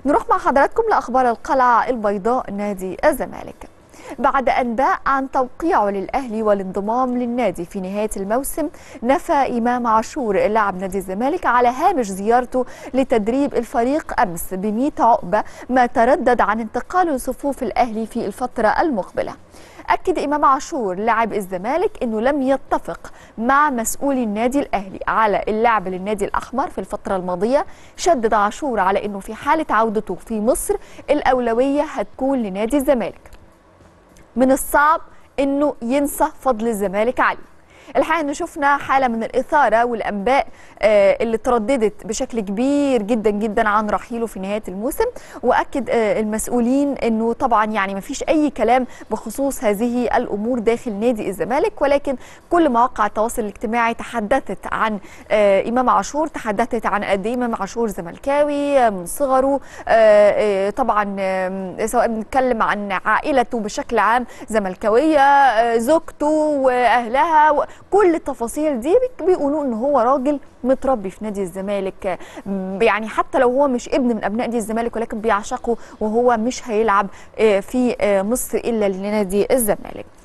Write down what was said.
نروح مع حضراتكم لأخبار القلعة البيضاء نادي الزمالك بعد أنباء عن توقيعه للأهلي والانضمام للنادي في نهاية الموسم نفى إمام عاشور لاعب نادي الزمالك على هامش زيارته لتدريب الفريق أمس بمئة عقبة ما تردد عن انتقاله لصفوف الأهلي في الفترة المقبلة أكد إمام عاشور لاعب الزمالك أنه لم يتفق مع مسؤولي النادي الأهلي على اللعب للنادي الأحمر في الفترة الماضية شدد عاشور على أنه في حالة عودته في مصر الأولوية هتكون لنادي الزمالك من الصعب انه ينسى فضل الزمالك عليه الحقيقه انه شفنا حاله من الاثاره والانباء آه اللي ترددت بشكل كبير جدا جدا عن رحيله في نهايه الموسم واكد آه المسؤولين انه طبعا يعني ما فيش اي كلام بخصوص هذه الامور داخل نادي الزمالك ولكن كل مواقع التواصل الاجتماعي تحدثت عن آه امام عاشور تحدثت عن قد ايه امام عاشور زملكاوي من صغره طبعا سواء بنتكلم عن عائلته بشكل عام زملكاويه زوجته واهلها كل التفاصيل دي بيقولوا ان هو راجل متربي في نادي الزمالك يعني حتى لو هو مش ابن من ابناء نادي الزمالك ولكن بيعشقه وهو مش هيلعب في مصر الا لنادي الزمالك